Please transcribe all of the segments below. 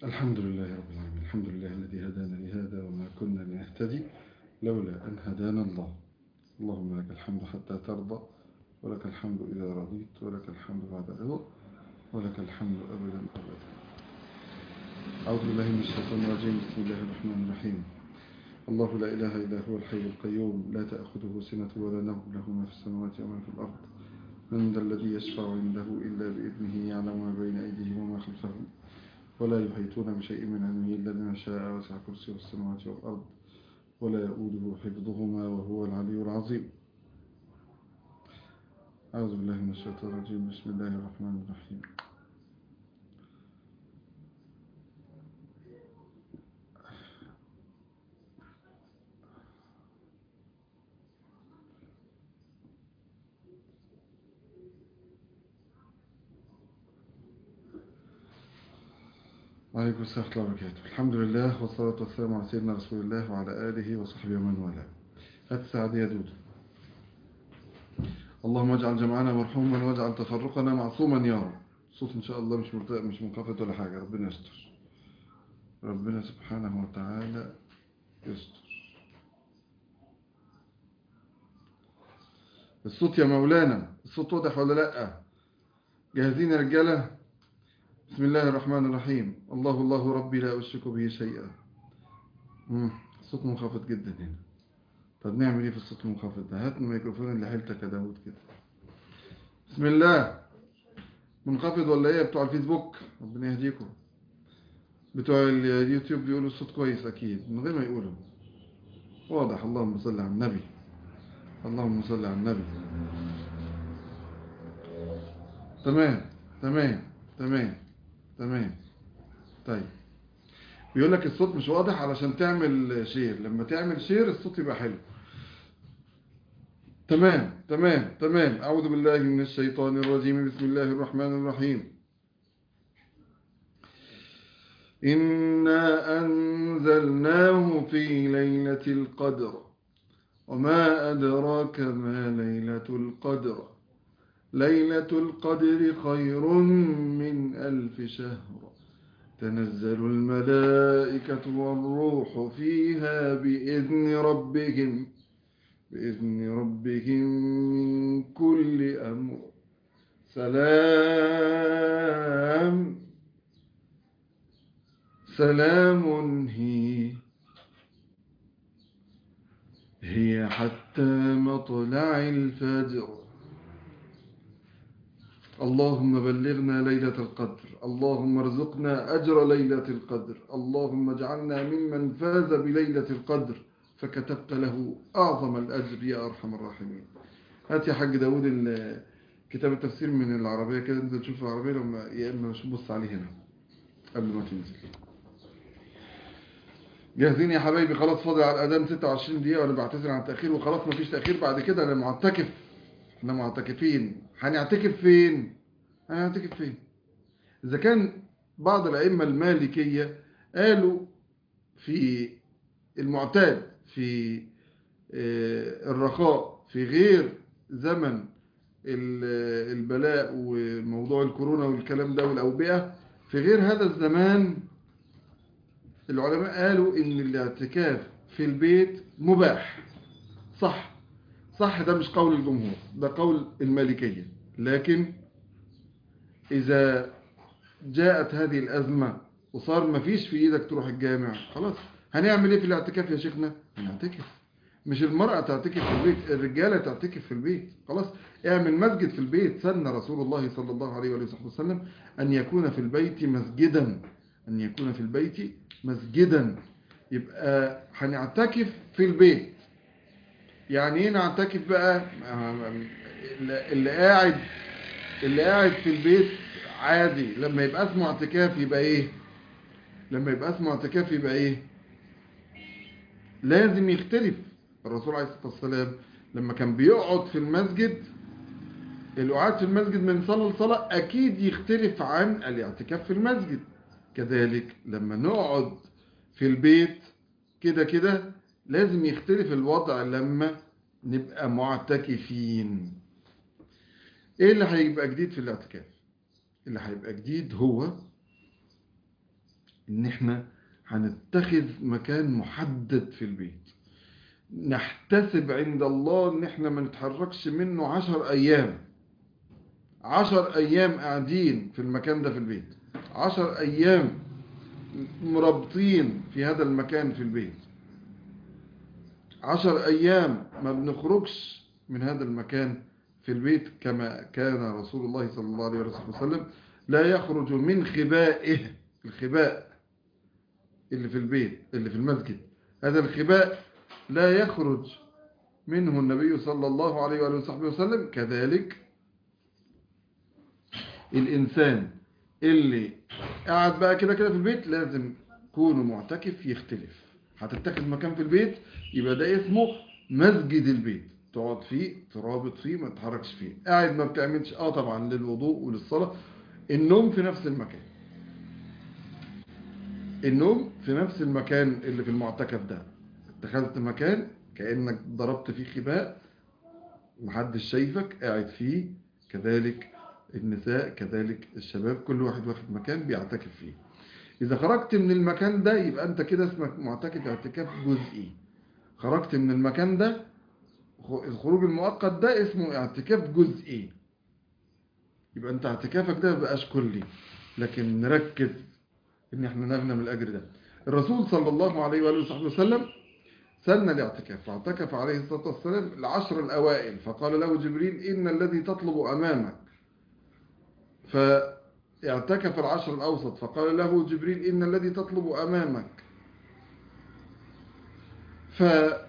الحمد لله رب العالمين الحمد لله الذي هدانا لهذا وما كنا لنهتدي لولا أن هدانا الله اللهم لك الحمد حتى ترضى ولك الحمد إذا رضيت ولك الحمد بعد الرضا ولك الحمد أبدا أبدا أعوذ بالله من الشيطان الرجيم بسم الله الرحمن الرحيم الله لا إله إلا هو الحي القيوم لا تأخذه سنة ولا نوم له ما في السماوات وما في الأرض من ذا الذي يشفع عنده إلا بإذنه يعلم ما بين أيديهم وما خلفهم ولا يحيطون بشيء من علمه إلا بما شاء وسع كرسيه السماوات والأرض ولا يؤوده حفظهما وهو العلي العظيم أعوذ بالله من الشيطان الرجيم بسم الله الرحمن الرحيم وعليكم السلام ورحمة الله وبركاته الحمد لله والصلاة والسلام على سيدنا رسول الله وعلى آله وصحبه ومن والاه هات السعادة يا دود اللهم اجعل جمعنا مرحوما واجعل تفرقنا معصوما يا رب الصوت إن شاء الله مش مرتق مش منخفض ولا حاجة ربنا يستر ربنا سبحانه وتعالى يستر الصوت يا مولانا الصوت واضح ولا لأ جاهزين يا رجاله بسم الله الرحمن الرحيم الله الله ربي لا أشرك به شيئا الصوت منخفض جدا هنا طب نعمل ايه في الصوت المنخفض ده هات الميكروفون اللي حيلتك يا داود كده بسم الله منخفض ولا ايه بتوع الفيسبوك ربنا يهديكم بتوع اليوتيوب بيقولوا الصوت كويس اكيد من غير ما يقولوا واضح اللهم صل على النبي اللهم صل على النبي تمام تمام تمام تمام طيب بيقول لك الصوت مش واضح علشان تعمل شير لما تعمل شير الصوت يبقى حلو تمام تمام تمام أعوذ بالله من الشيطان الرجيم بسم الله الرحمن الرحيم إنا أنزلناه في ليلة القدر وما أدراك ما ليلة القدر ليلة القدر خير من ألف شهر تنزل الملائكة والروح فيها بإذن ربهم بإذن ربهم من كل أمر سلام سلام هي هي حتى مطلع الفجر اللهم بلغنا ليلة القدر اللهم ارزقنا أجر ليلة القدر اللهم اجعلنا ممن فاز بليلة القدر فكتبت له أعظم الأجر يا أرحم الراحمين هات يا حاج داود كتاب التفسير من العربية كده انت تشوف العربية لما يا إما مش بص عليه هنا قبل ما تنزل جاهزين يا حبايبي خلاص فاضل على الأذان 26 دقيقة وأنا بعتذر عن التأخير وخلاص مفيش تأخير بعد كده أنا معتكف احنا معتكفين هنعتكف فين هنعتكف فين اذا كان بعض الائمه المالكيه قالوا في المعتاد في الرخاء في غير زمن البلاء وموضوع الكورونا والكلام ده والاوبئه في غير هذا الزمان العلماء قالوا ان الاعتكاف في البيت مباح صح صح ده مش قول الجمهور ده قول المالكية لكن إذا جاءت هذه الأزمة وصار ما فيش في إيدك تروح الجامع خلاص هنعمل إيه في الاعتكاف يا شيخنا هنعتكف مش المرأة تعتكف في البيت الرجالة تعتكف في البيت خلاص اعمل مسجد في البيت سن رسول الله صلى الله عليه وسلم أن يكون في البيت مسجدا أن يكون في البيت مسجدا يبقى هنعتكف في البيت يعني ايه نعتكف بقى اللي قاعد اللي قاعد في البيت عادي لما يبقى اسمه اعتكاف يبقى ايه لما يبقى اسمه اعتكاف يبقى ايه لازم يختلف الرسول عليه الصلاة والسلام لما كان بيقعد في المسجد القعاد في المسجد من صلاة لصلاة اكيد يختلف عن الاعتكاف في المسجد كذلك لما نقعد في البيت كده كده لازم يختلف الوضع لما نبقى معتكفين ايه اللي هيبقى جديد في الاعتكاف اللي هيبقى جديد هو ان احنا هنتخذ مكان محدد في البيت نحتسب عند الله ان احنا ما نتحركش منه عشر ايام عشر ايام قاعدين في المكان ده في البيت عشر ايام مرابطين في هذا المكان في البيت عشر ايام ما بنخرجش من هذا المكان في البيت كما كان رسول الله صلى الله عليه وسلم لا يخرج من خبائه الخباء اللي في البيت اللي في المسجد هذا الخباء لا يخرج منه النبي صلى الله عليه وآله وصحبه وسلم كذلك الإنسان اللي قاعد بقى كده كده في البيت لازم كونه معتكف يختلف هتتخذ مكان في البيت يبقى ده اسمه مسجد البيت تقعد فيه ترابط فيه ما تتحركش فيه قاعد ما بتعملش اه طبعا للوضوء وللصلاة النوم في نفس المكان النوم في نفس المكان اللي في المعتكف ده اتخذت مكان كأنك ضربت فيه خباء محدش شايفك قاعد فيه كذلك النساء كذلك الشباب كل واحد واخد مكان بيعتكف فيه إذا خرجت من المكان ده يبقى أنت كده اسمك معتكف اعتكاف جزئي خرجت من المكان ده الخروج المؤقت ده اسمه اعتكاف جزئي يبقى أنت اعتكافك ده مبقاش كلي لكن نركز إن احنا نغنم الأجر ده الرسول صلى الله عليه وآله وصحبه وسلم سن الاعتكاف فاعتكف عليه الصلاة والسلام العشر الأوائل فقال له جبريل إن الذي تطلب أمامك فاعتكف العشر الأوسط فقال له جبريل إن الذي تطلب أمامك ف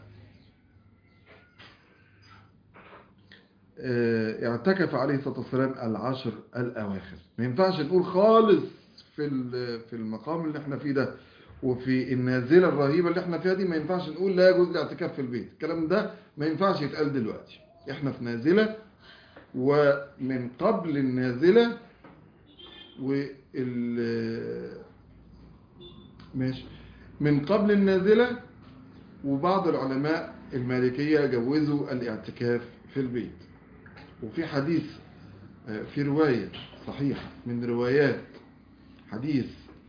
اعتكف عليه الصلاة والسلام العشر الأواخر ما ينفعش نقول خالص في في المقام اللي احنا فيه ده وفي النازلة الرهيبة اللي احنا فيها دي ما ينفعش نقول لا يجوز الاعتكاف في البيت الكلام ده ما ينفعش يتقال دلوقتي احنا في نازلة ومن قبل النازلة وال ماشي من قبل النازلة وبعض العلماء المالكية جوزوا الاعتكاف في البيت وفي حديث في رواية صحيحة من روايات حديث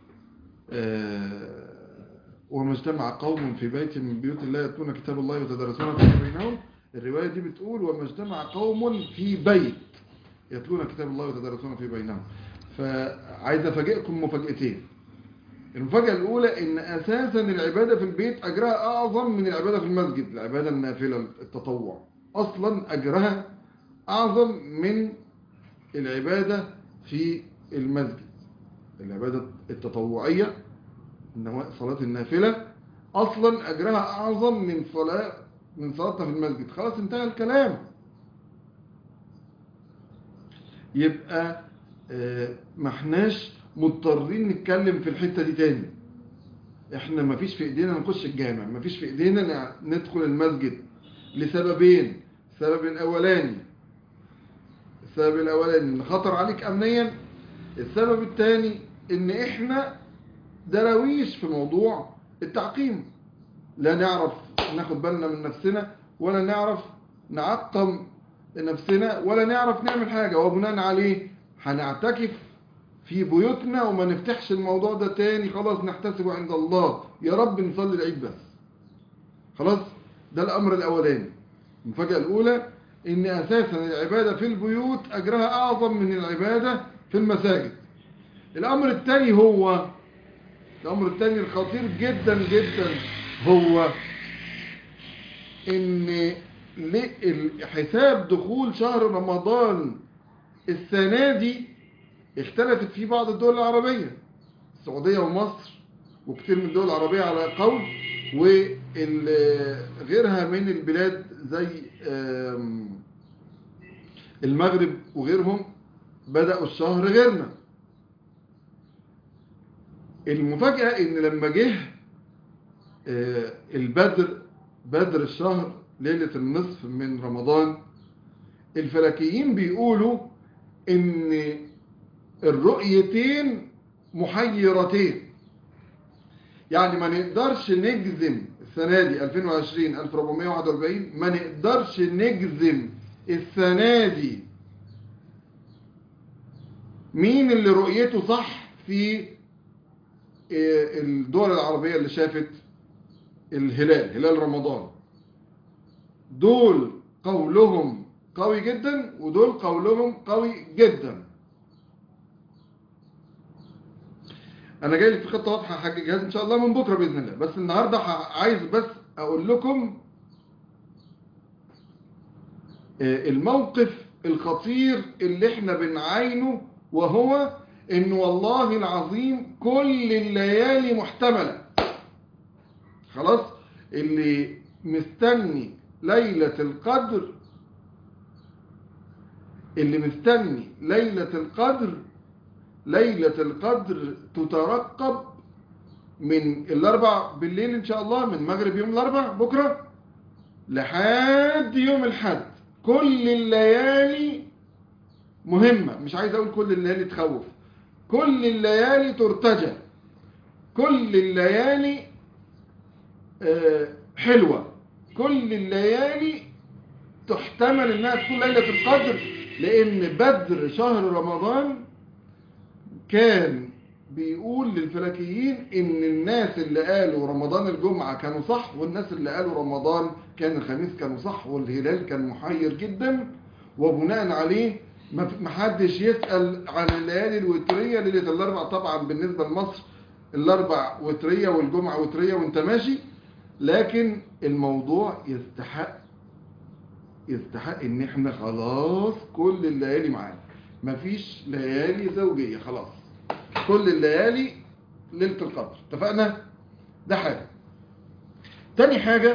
وما اجتمع قوم في بيت من بيوت الله يتلون كتاب الله ويتدارسونه فيما بينهم الرواية دي بتقول وما اجتمع قوم في بيت يتلون كتاب الله ويتدارسونه في بينهم فعايز افاجئكم مفاجأتين المفاجأة الأولى إن أساسا العبادة في البيت أجرها أعظم من العبادة في المسجد العبادة النافلة التطوع أصلا أجرها أعظم من العبادة في المسجد العبادة التطوعية صلاة النافلة أصلا أجرها أعظم من صلاة من صلاتنا في المسجد خلاص انتهى الكلام يبقى ما احناش مضطرين نتكلم في الحتة دي تاني احنا ما فيش في ايدينا نخش الجامع ما فيش في ايدينا ندخل المسجد لسببين السبب الاولاني السبب الاولاني ان خطر عليك امنيا السبب الثاني ان احنا دراويش في موضوع التعقيم لا نعرف ناخد بالنا من نفسنا ولا نعرف نعقم نفسنا ولا نعرف نعمل حاجة وبناء عليه هنعتكف في بيوتنا وما نفتحش الموضوع ده تاني خلاص نحتسبه عند الله يا رب نصلي العيد بس خلاص ده الأمر الأولاني المفاجأة الأولى إن أساسا العبادة في البيوت أجرها أعظم من العبادة في المساجد الأمر الثاني هو الأمر الثاني الخطير جدا جدا هو إن حساب دخول شهر رمضان السنة دي اختلفت في بعض الدول العربية السعودية ومصر وكثير من الدول العربية على قول وغيرها من البلاد زي المغرب وغيرهم بدأوا الشهر غيرنا المفاجأة ان لما جه البدر بدر الشهر ليلة النصف من رمضان الفلكيين بيقولوا ان الرؤيتين محيرتين يعني ما نقدرش نجزم السنة دي 2020 1441 ما نقدرش نجزم السنة دي مين اللي رؤيته صح في إيه، الدول العربية اللي شافت الهلال هلال رمضان دول قولهم قوي جدا ودول قولهم قوي جدا انا جاي لك في خطه واضحه يا حاج جهاز ان شاء الله من بكره باذن الله بس النهارده ح- عايز بس اقول لكم آه، الموقف الخطير اللي احنا بنعاينه وهو ان والله العظيم كل الليالي محتمله خلاص اللي مستني ليله القدر اللي مستني ليله القدر ليلة القدر تترقب من الأربع بالليل إن شاء الله من مغرب يوم الأربع بكرة لحد يوم الحد كل الليالي مهمة مش عايز أقول كل الليالي تخوف كل الليالي ترتجى كل الليالي آه، حلوة كل الليالي تحتمل انها تكون ليلة القدر لان بدر شهر رمضان كان بيقول للفلكيين ان الناس اللي قالوا رمضان الجمعة كانوا صح والناس اللي قالوا رمضان كان الخميس كانوا صح والهلال كان محير جدا وبناء عليه ما في- ما حدش يسأل عن الليالي الوترية ليلة الاربع طبعا بالنسبة لمصر الاربع وترية والجمعة وترية وانت ماشي لكن الموضوع يستحق يستحق ان احنا خلاص كل الليالي معانا مفيش ليالي زوجية خلاص كل الليالي ليلة القدر اتفقنا ده حاجة تاني حاجة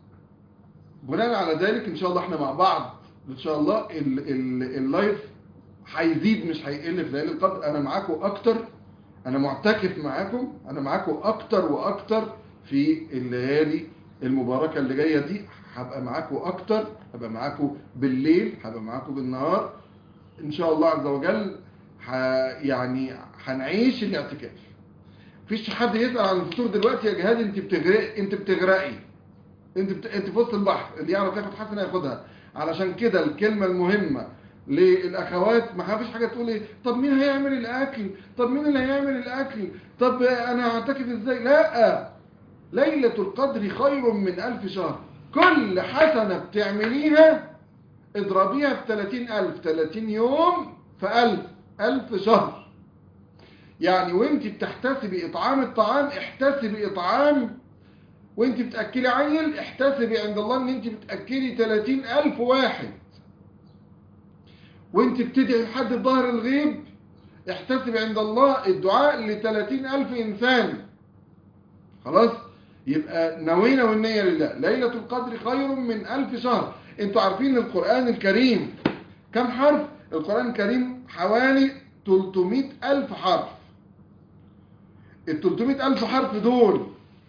بناء على ذلك ان شاء الله احنا مع بعض ان شاء الله ال ال اللايف هيزيد مش هيقل في ليالي القدر انا معاكم اكتر انا معتكف معاكم انا معاكم اكتر واكتر في الليالي المباركة اللي جاية دي هبقى معاكم اكتر هبقى معاكم بالليل هبقى معاكم بالنهار ان شاء الله عز وجل ح... يعني هنعيش الاعتكاف مفيش حد يسأل عن الفطور دلوقتي يا جهاد انت بتغرقي انت بتغرقي انت بت... انت في وسط البحر اللي يعرف ياخد حسنه ياخدها علشان كده الكلمه المهمه للاخوات ما فيش حاجه تقول ايه طب مين هيعمل الاكل طب مين اللي هيعمل الاكل طب انا هعتكف ازاي لا ليله القدر خير من ألف شهر كل حسنه بتعمليها اضربيها في 30000 30 يوم في 1000 1000 شهر يعني وانت بتحتسبي اطعام الطعام احتسبي اطعام وانت بتأكلي عيل احتسبي عند الله ان انت بتأكلي 30000 واحد وانت بتدعي لحد في ظهر الغيب احتسبي عند الله الدعاء ل 30000 انسان خلاص يبقى نوينا والنية لله ليلة القدر خير من ألف شهر انتوا عارفين القرآن الكريم كم حرف القرآن الكريم حوالي 300 ألف حرف ال 300 ألف حرف دول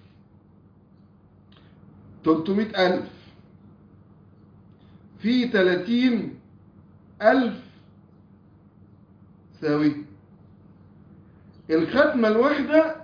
300 ألف في 30 ألف ساوي الختمة الواحدة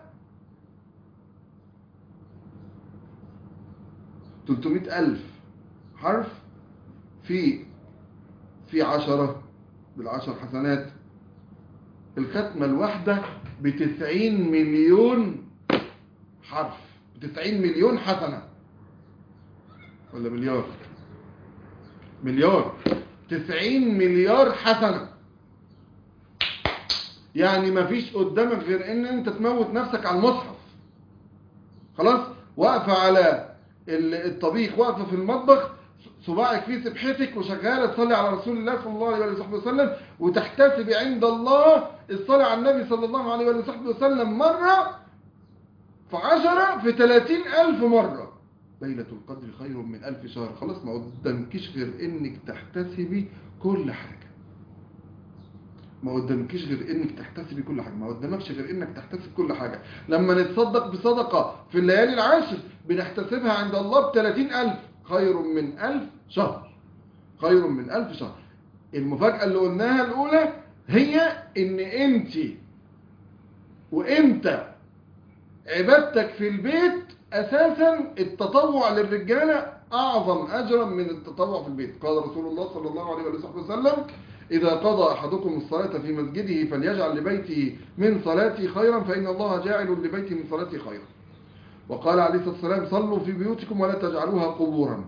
300 ألف حرف في في عشرة بالعشر حسنات الختمة الواحدة بتسعين مليون حرف بتسعين مليون حسنة ولا مليار مليار تسعين مليار حسنة يعني مفيش قدامك غير ان انت تموت نفسك على المصحف خلاص واقفة على الطبيخ واقفة في المطبخ صباعك فيه سبحتك وشغالة تصلي على رسول الله صلى الله عليه وصحبه وسلم وتحتسب عند الله الصلاة على النبي صلى الله عليه وصحبه وسلم مرة في عشرة في ثلاثين ألف مرة ليلة القدر خير من ألف شهر خلاص ما قدامكيش غير إنك تحتسبي كل حاجة ما قدامكيش غير إنك تحتسبي كل حاجة ما قدامكش غير إنك تحتسب كل حاجة لما نتصدق بصدقة في الليالي العشر بنحتسبها عند الله بثلاثين ألف خير من ألف شهر خير من ألف شهر المفاجأة اللي قلناها الأولى هي إن أنت وإنت عبادتك في البيت أساسا التطوع للرجالة أعظم أجرا من التطوع في البيت قال رسول الله صلى الله عليه وسلم إذا قضى أحدكم الصلاة في مسجده فليجعل لبيته من صلاته خيرا فإن الله جاعل لبيته من صلاته خيرا وقال عليه الصلاة والسلام صلوا في بيوتكم ولا تجعلوها قبورا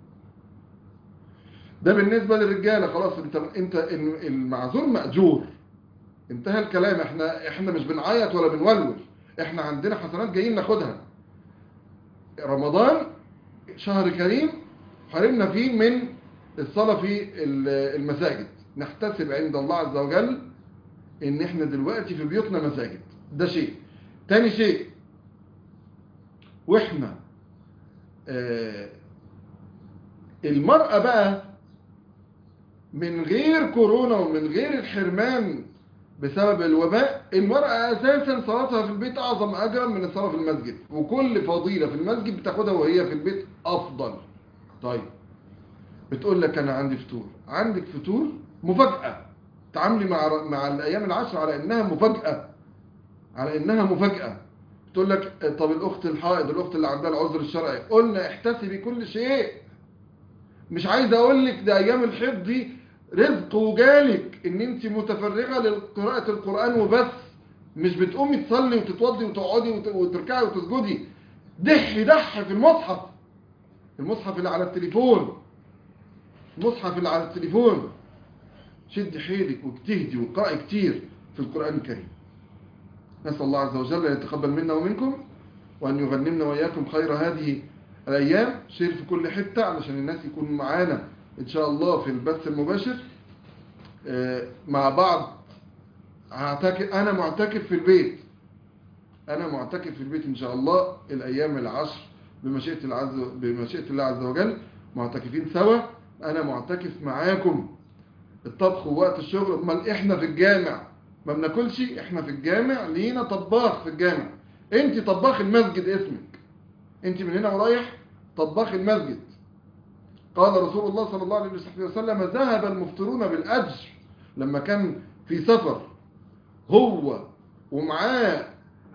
ده بالنسبة للرجالة خلاص انت انت المعذور مأجور انتهى الكلام احنا احنا مش بنعيط ولا بنولول احنا عندنا حسنات جايين ناخدها رمضان شهر كريم حرمنا فيه من الصلاة في المساجد نحتسب عند الله عز وجل ان احنا دلوقتي في بيوتنا مساجد ده شيء تاني شيء واحنا آه المرأة بقى من غير كورونا ومن غير الحرمان بسبب الوباء المرأة أساسا صلاتها في البيت أعظم أجرا من الصلاة في المسجد وكل فضيلة في المسجد بتاخدها وهي في البيت أفضل طيب بتقول لك أنا عندي فطور عندك فطور مفاجأة تعاملي مع مع الأيام العشر على إنها مفاجأة على إنها مفاجأة تقول لك طب الأخت الحائض الأخت اللي عندها العذر الشرعي قلنا احتسبي كل شيء مش عايز أقول لك ده أيام الحيض دي رزق وجالك ان انت متفرغة لقراءة القرآن وبس مش بتقومي تصلي وتتوضي وتقعدي وتركعي وتسجدي دح دح في المصحف المصحف اللي على التليفون المصحف اللي على التليفون شد حيلك واجتهدي واقرأي كتير في القرآن الكريم نسأل الله عز وجل أن يتقبل منا ومنكم وأن يغنمنا وإياكم خير هذه الأيام شير في كل حتة علشان الناس يكونوا معانا إن شاء الله في البث المباشر مع بعض هعتكف أنا معتكف في البيت أنا معتكف في البيت إن شاء الله الأيام العشر بمشيئة, العز بمشيئة الله عز وجل معتكفين سوا أنا معتكف معاكم الطبخ ووقت الشغل امال إحنا في الجامع ما بناكلش إحنا في الجامع لينا طباخ في الجامع أنت طباخ المسجد اسمك أنت من هنا ورايح طباخ المسجد قال رسول الله صلى الله عليه وسلم ذهب المفطرون بالأجر لما كان في سفر هو ومعاه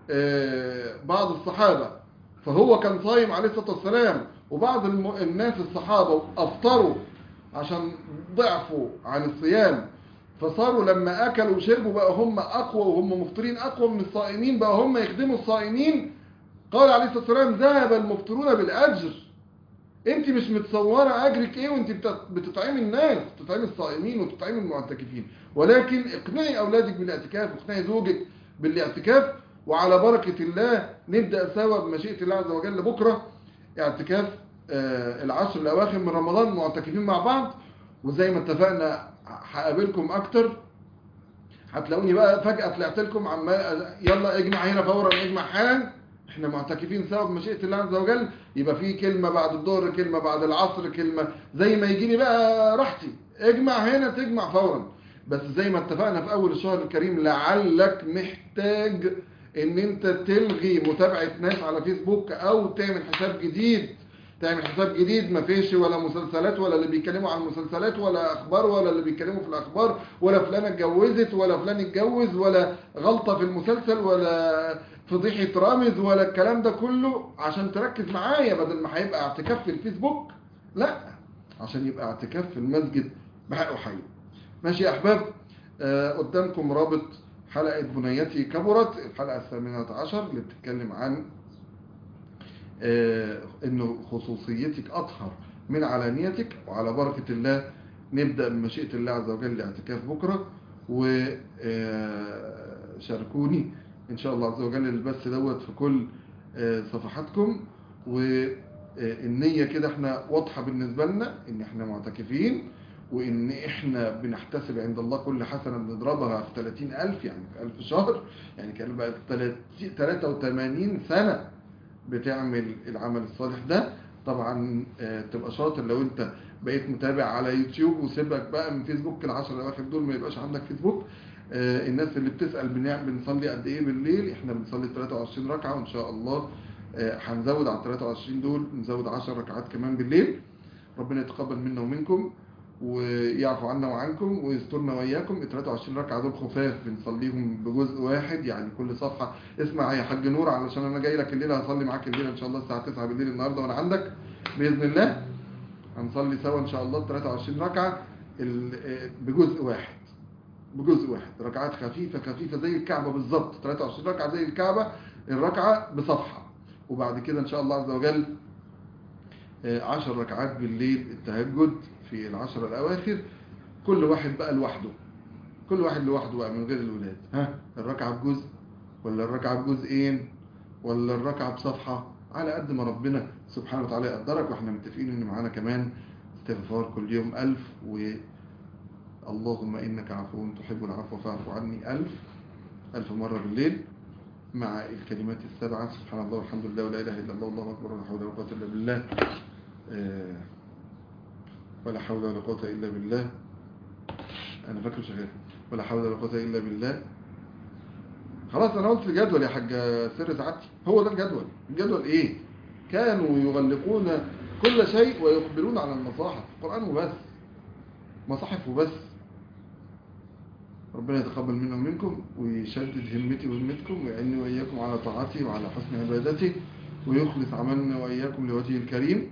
بعض الصحابة فهو كان صايم عليه الصلاة والسلام وبعض الناس الصحابة أفطروا عشان ضعفوا عن الصيام فصاروا لما أكلوا وشربوا بقى هم أقوى وهم مفطرين أقوى من الصائمين بقى هم يخدموا الصائمين قال عليه الصلاة والسلام ذهب المفطرون بالأجر انت مش متصورة اجرك ايه وانت بتطعمي الناس بتطعمي الصائمين وتطعمي المعتكفين ولكن اقنعي اولادك بالاعتكاف واقنعي زوجك بالاعتكاف وعلى بركة الله نبدأ سوا بمشيئة الله عز وجل بكرة اعتكاف آه العشر الاواخر من رمضان معتكفين مع بعض وزي ما اتفقنا هقابلكم اكتر هتلاقوني بقى فجأة طلعت لكم عمال يلا اجمع هنا فورا اجمع حالا احنا معتكفين سوا بمشيئة الله عز وجل يبقى في كلمة بعد الظهر كلمة بعد العصر كلمة زي ما يجيني بقى راحتي اجمع هنا تجمع فورا بس زي ما اتفقنا في اول الشهر الكريم لعلك محتاج ان انت تلغي متابعة ناس على فيسبوك او تعمل حساب جديد تعمل حساب جديد ما فيش ولا مسلسلات ولا اللي بيتكلموا عن المسلسلات ولا اخبار ولا اللي بيتكلموا في الاخبار ولا فلانة اتجوزت ولا فلان اتجوز ولا غلطة في المسلسل ولا فضيحة رامز ولا الكلام ده كله عشان تركز معايا بدل ما هيبقى اعتكاف في الفيسبوك لا عشان يبقى اعتكاف في المسجد بحقه حي ماشي يا احباب آه قدامكم رابط حلقة بنيتي كبرت الحلقة الثامنة عشر اللي بتتكلم عن آه انه خصوصيتك اطهر من علانيتك وعلى بركة الله نبدأ بمشيئة الله عز وجل الاعتكاف بكرة وشاركوني ان شاء الله عز وجل البث دوت في كل صفحاتكم والنية كده احنا واضحة بالنسبة لنا ان احنا معتكفين وان احنا بنحتسب عند الله كل حسنة بنضربها في 30 الف يعني في الف شهر يعني كان بقى 83 سنة بتعمل العمل الصالح ده طبعا تبقى شاطر لو انت بقيت متابع على يوتيوب وسيبك بقى من فيسبوك العشر الاواخر دول ما يبقاش عندك فيسبوك آه الناس اللي بتسأل بنصلي قد ايه بالليل احنا بنصلي 23 ركعة وان شاء الله هنزود آه على 23 دول نزود 10 ركعات كمان بالليل ربنا يتقبل منا ومنكم ويعفو عنا وعنكم ويسترنا وإياكم ال 23 ركعة دول خفاف بنصليهم بجزء واحد يعني كل صفحة اسمع يا حاج نور علشان أنا جاي لك الليلة هصلي معاك الليلة إن شاء الله الساعة 9 بالليل النهاردة وأنا عندك بإذن الله هنصلي سوا إن شاء الله 23 ركعة بجزء واحد بجزء واحد ركعات خفيفة خفيفة زي الكعبة بالظبط 23 ركعة زي الكعبة الركعة بصفحة وبعد كده إن شاء الله عز وجل آه، عشر ركعات بالليل التهجد في العشر الأواخر كل واحد بقى لوحده كل واحد لوحده بقى من غير الولاد ها الركعة بجزء ولا الركعة بجزئين ولا الركعة بصفحة على قد ما ربنا سبحانه وتعالى يقدرك واحنا متفقين ان معانا كمان استغفار كل يوم ألف و اللهم إنك عفو تحب العفو فاعف عني ألف ألف مرة بالليل مع الكلمات السبعة سبحان الله والحمد لله ولا إله إلا الله والله أكبر ولا حول ولا قوة إلا بالله آه، ولا حول ولا قوة إلا بالله أنا فاكره شغال ولا حول ولا قوة إلا بالله خلاص أنا قلت الجدول يا حاج سر سعادتي هو ده الجدول الجدول إيه كانوا يغلقون كل شيء ويقبلون على المصاحف القرآن وبس مصاحف وبس ربنا يتقبل منا ومنكم ويشدد همتي وهمتكم ويعني وإياكم على طاعته وعلى حسن عبادته ويخلص عملنا وإياكم لوجهه الكريم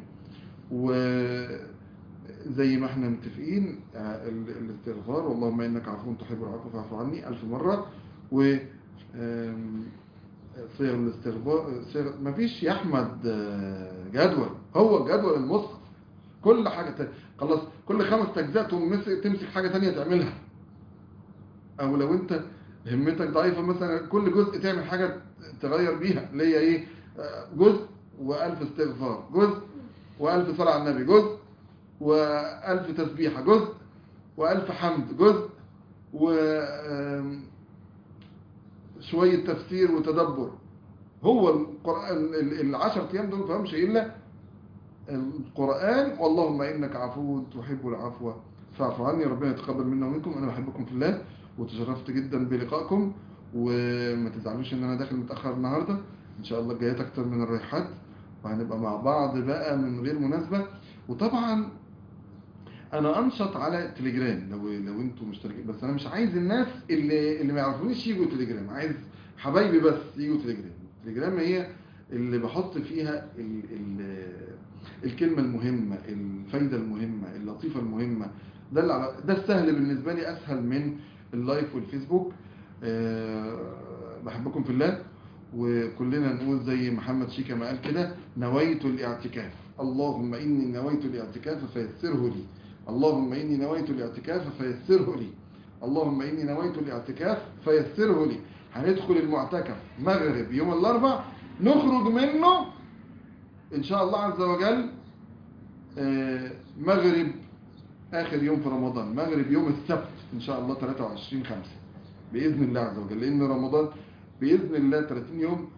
وزي ما احنا متفقين آه، ال- الاستغفار اللهم إنك عفو تحب العفو فاعف عني ألف مرة و آم، صيغ الاستغفار صيغ مفيش يا أحمد آه، جدول هو جدول المصحف كل حاجة ت- خلاص كل خمس تجزاء تقوم مس- تمسك حاجة تانية تعملها او لو انت همتك ضعيفة مثلا كل جزء تعمل حاجة تغير بيها اللي هي ايه آه، جزء والف استغفار جزء والف صلاة على النبي جزء والف تسبيحة جزء والف حمد جزء و آم، شوية تفسير وتدبر هو القرآن ال- العشر ايام دول ما فهمش الا القرآن واللهم إنك عفو تحب العفو فاعف عني ربنا يتقبل منا ومنكم أنا بحبكم في الله وتشرفت جدا بلقائكم وما تزعلوش إن أنا داخل متأخر النهاردة إن شاء الله جايات أكتر من الرايحات وهنبقى مع بعض بقى من غير مناسبة وطبعا أنا أنشط على التليجرام لو لو أنتم مشتركين بس أنا مش عايز الناس اللي اللي ما يعرفونيش يجوا تليجرام عايز حبايبي بس يجوا تليجرام التليجرام هي اللي بحط فيها ال ال الكلمة المهمة الفايدة المهمة اللطيفة المهمة ده اللي على ده السهل بالنسبة لي أسهل من اللايف والفيسبوك أه بحبكم في الله وكلنا نقول زي محمد شيكا ما قال كده نويت الاعتكاف اللهم إني نويت الاعتكاف فيسره لي اللهم إني نويت الاعتكاف فيسره لي اللهم إني نويت الاعتكاف فيسره لي هندخل المعتكف مغرب يوم الأربع نخرج منه إن شاء الله عز وجل آه، مغرب آخر يوم في رمضان مغرب يوم السبت إن شاء الله 23 خمسة بإذن الله عز وجل لأن رمضان بإذن الله 30 يوم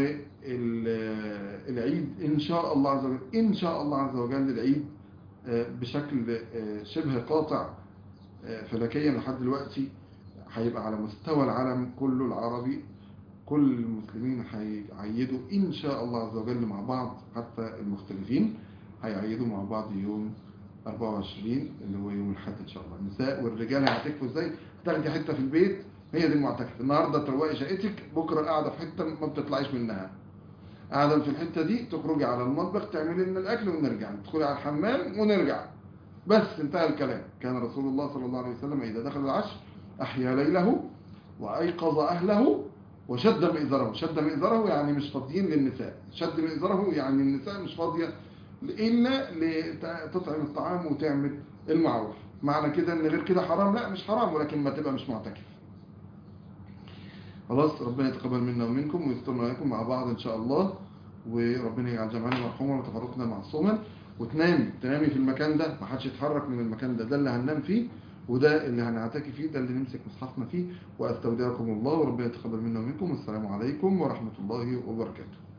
والعيد إن شاء الله عز وجل إن شاء الله عز وجل العيد آه، بشكل آه، شبه قاطع آه، فلكيا لحد دلوقتي هيبقى على مستوى العالم كله العربي كل المسلمين هيعيدوا إن شاء الله عز وجل مع بعض حتى المختلفين هيعيدوا مع بعض يوم 24 اللي هو يوم الحد إن شاء الله النساء والرجال هيعتكفوا إزاي هتاخدي حتة في البيت هي دي المعتكف النهاردة تروقي شقتك بكرة قاعدة في حتة ما بتطلعيش منها قاعدة في الحتة دي تخرجي على المطبخ تعملي لنا الأكل ونرجع تدخلي على الحمام ونرجع بس انتهى الكلام كان رسول الله صلى الله عليه وسلم إذا دخل العشر أحيا ليله وأيقظ أهله وشد مئزره شد مئزره يعني مش فاضيين للنساء شد مئزره يعني النساء مش فاضية إلا لتطعم الطعام وتعمل المعروف معنى كده ان غير كده حرام لا مش حرام ولكن ما تبقى مش معتكف خلاص ربنا يتقبل منا ومنكم ويسترنا لكم مع بعض ان شاء الله وربنا يجعل جمعنا مرحوما وتفرقنا معصوما وتنامي تنامي في المكان ده ما حدش يتحرك من المكان ده ده اللي هننام فيه وده اللي هنعتكي فيه ده اللي نمسك مصحفنا فيه واستودعكم الله وربنا يتقبل منا ومنكم والسلام عليكم ورحمة الله وبركاته